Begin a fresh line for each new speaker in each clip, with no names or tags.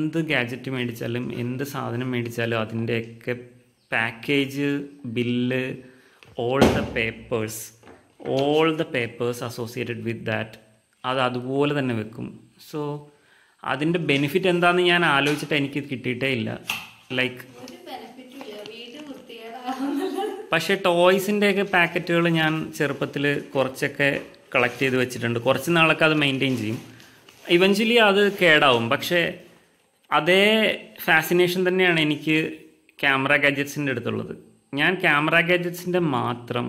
എന്ത് ഗാഡ്ജറ്റ് മേടിച്ചാലും എന്ത് സാധനം മേടിച്ചാലും അതിൻ്റെയൊക്കെ package bill all the papers all the papers associated with that അത് അതുപോലെ തന്നെ വെക്കും സോ അതിൻ്റെ ബെനിഫിറ്റ് എന്താണെന്ന് ഞാൻ ആലോചിച്ചിട്ട് എനിക്ക് കിട്ടിയിട്ടേ ഇല്ല ലൈക്ക്
ഒരു ബെനിഫിറ്റും ഇല്ല വീട് വൃത്തികേടാവുന്നല്ലാതെ
പക്ഷേ ടോയ്സിൻ്റെയൊക്കെ പാക്കറ്റുകൾ ഞാൻ ചെറുപ്പത്തിൽ കുറച്ചൊക്കെ കളക്ട് ചെയ്ത് വെച്ചിട്ടുണ്ട് കുറച്ച് നാളൊക്കെ അത് മെയിൻറ്റെയിൻ ചെയ്യും ഇവഞ്ച്വലി അത് കേടാവും പക്ഷേ അതേ ഫാസിനേഷൻ തന്നെയാണ് എനിക്ക് ക്യാമറ ഗാഡ്ജറ്റ്സിൻ്റെ അടുത്തുള്ളത് ഞാൻ ക്യാമറ ഗാഡ്ജറ്റ്സിൻ്റെ മാത്രം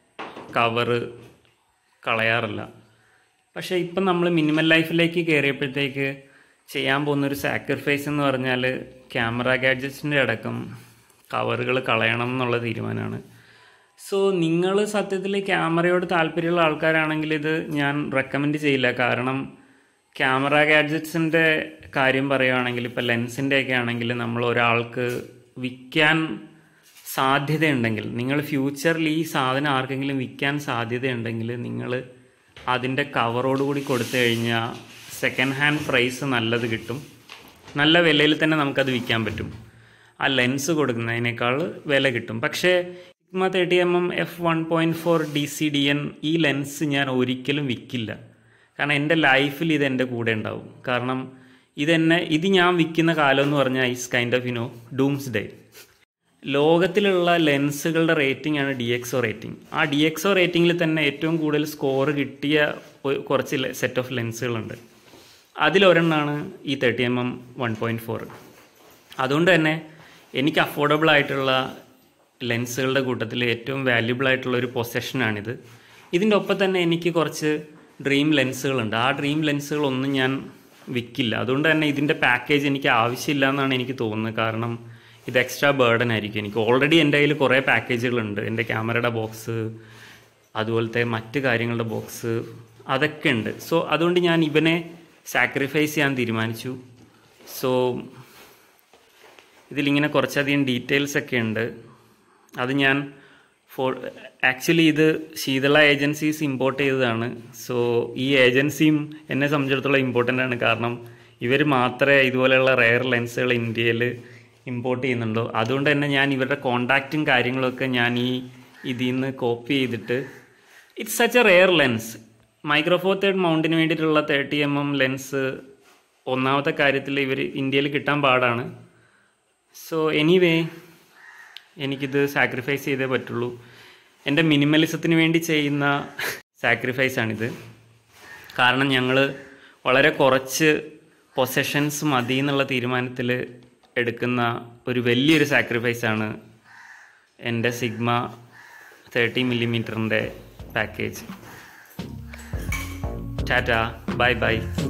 കവറ് കളയാറില്ല പക്ഷേ ഇപ്പം നമ്മൾ മിനിമൽ ലൈഫിലേക്ക് കയറിയപ്പോഴത്തേക്ക് ചെയ്യാൻ പോകുന്ന ഒരു സാക്രിഫൈസ് എന്ന് പറഞ്ഞാൽ ക്യാമറ ഗാഡ്ജറ്റ്സിൻ്റെ അടക്കം കവറുകൾ കളയണം എന്നുള്ള തീരുമാനമാണ് സോ നിങ്ങൾ സത്യത്തിൽ ക്യാമറയോട് താല്പര്യമുള്ള ആൾക്കാരാണെങ്കിൽ ഇത് ഞാൻ റെക്കമെൻഡ് ചെയ്യില്ല കാരണം ക്യാമറ ഗാഡ്ജറ്റ്സിൻ്റെ കാര്യം പറയുകയാണെങ്കിൽ ഇപ്പോൾ ലെൻസിൻ്റെ ഒക്കെ ആണെങ്കിൽ നമ്മൾ ഒരാൾക്ക് വിൽക്കാൻ സാധ്യതയുണ്ടെങ്കിൽ നിങ്ങൾ ഫ്യൂച്ചറിൽ ഈ സാധനം ആർക്കെങ്കിലും വിൽക്കാൻ സാധ്യതയുണ്ടെങ്കിൽ നിങ്ങൾ അതിൻ്റെ കവറോടുകൂടി കൊടുത്തു കഴിഞ്ഞാൽ സെക്കൻഡ് ഹാൻഡ് പ്രൈസ് നല്ലത് കിട്ടും നല്ല വിലയിൽ തന്നെ നമുക്കത് വിൽക്കാൻ പറ്റും ആ ലെൻസ് കൊടുക്കുന്നതിനേക്കാൾ വില കിട്ടും പക്ഷേ Sigma thirty M M F one point four D C D N ഈ ലെൻസ് ഞാൻ ഒരിക്കലും വിൽക്കില്ല കാരണം എൻ്റെ ലൈഫിൽ ഇത് എൻ്റെ കൂടെ ഉണ്ടാവും കാരണം ഇതെന്നെ ഇത് ഞാൻ വിൽക്കുന്ന കാലം എന്ന് പറഞ്ഞാൽ is kind of you know doomsday ലോകത്തിലുള്ള ലെൻസുകളുടെ റേറ്റിംഗ് ആണ് ഡി എക്സോ റേറ്റിംഗ് ആ ഡി എക്സോ റേറ്റിംഗിൽ തന്നെ ഏറ്റവും കൂടുതൽ സ്കോർ കിട്ടിയ ഒരു- കുറച്ച് സെറ്റ് ഓഫ് ലെൻസുകളുണ്ട് അതിലൊരെണ്ണമാണ് ഈ thirty M M one point four അതുകൊണ്ട് തന്നെ എനിക്ക് അഫോർഡബിൾ ആയിട്ടുള്ള ലെൻസുകളുടെ കൂട്ടത്തിൽ ഏറ്റവും വാല്യുബിൾ ആയിട്ടുള്ള ഒരു പൊസഷനാണിത് ഇതിൻ്റെ ഒപ്പം തന്നെ എനിക്ക് കുറച്ച് ഡ്രീം ലെൻസുകളുണ്ട് ആ ഡ്രീം ലെൻസുകളൊന്നും ഞാൻ വിൽക്കില്ല അതുകൊണ്ട് തന്നെ ഇതിൻ്റെ പാക്കേജ് എനിക്ക് ആവശ്യമില്ല എന്നാണ് എനിക്ക് തോന്നുന്നത് കാരണം ഇത് എക്സ്ട്രാ ബേർഡൻ ആയിരിക്കും എനിക്ക് ഓൾറെഡി എൻ്റെ കയ്യിൽ കുറേ പാക്കേജുകളുണ്ട് എൻ്റെ ക്യാമറയുടെ ബോക്സ് അതുപോലത്തെ മറ്റ് കാര്യങ്ങളുടെ ബോക്സ് അതൊക്കെ ഉണ്ട് സോ അതുകൊണ്ട് ഞാൻ ഇവനെ സാക്രിഫൈസ് ചെയ്യാൻ തീരുമാനിച്ചു സോ ഇതിലിങ്ങനെ കുറച്ചധികം ഡീറ്റെയിൽസ് ഒക്കെ ഉണ്ട് അത് ഞാൻ ഫോർ ആക്ച്വലി ഇത് ശീതള ഏജൻസീസ് ഇമ്പോർട്ട് ചെയ്തതാണ് സോ ഈ ഏജൻസിയും എന്നെ സംബന്ധിച്ചിടത്തോളം ഇമ്പോർട്ടൻ്റ് ആണ് കാരണം ഇവർ മാത്രമേ ഇതുപോലെയുള്ള റെയർ ലെൻസുകൾ ഇന്ത്യയിൽ ഇമ്പോർട്ട് ചെയ്യുന്നുള്ളൂ അതുകൊണ്ട് തന്നെ ഞാൻ ഇവരുടെ കോണ്ടാക്റ്റും കാര്യങ്ങളൊക്കെ ഞാൻ ഈ ഇതിൽ നിന്ന് കോപ്പി ചെയ്തിട്ട് it's such a rare lens micro four third മൗണ്ടിന് വേണ്ടിയിട്ടുള്ള തേർട്ടി എം എം ലെൻസ് ഒന്നാമത്തെ കാര്യത്തിൽ ഇവർ ഇന്ത്യയിൽ കിട്ടാൻ പാടാണ് സോ എനിവേ എനിക്കിത് സാക്രിഫൈസ് ചെയ്തേ പറ്റുള്ളൂ എൻ്റെ മിനിമലിസത്തിന് വേണ്ടി ചെയ്യുന്ന സാക്രിഫൈസ് ആണിത് കാരണം ഞങ്ങൾ വളരെ കുറച്ച് പൊസഷൻസ് മതി എന്നുള്ള തീരുമാനത്തിൽ എടുക്കുന്ന ഒരു വലിയൊരു സാക്രിഫൈസാണ് എൻ്റെ സിഗ്മ തേർട്ടി മില്ലിമീറ്ററിൻ്റെ പാക്കേജ് ടാറ്റ ബൈ ബൈ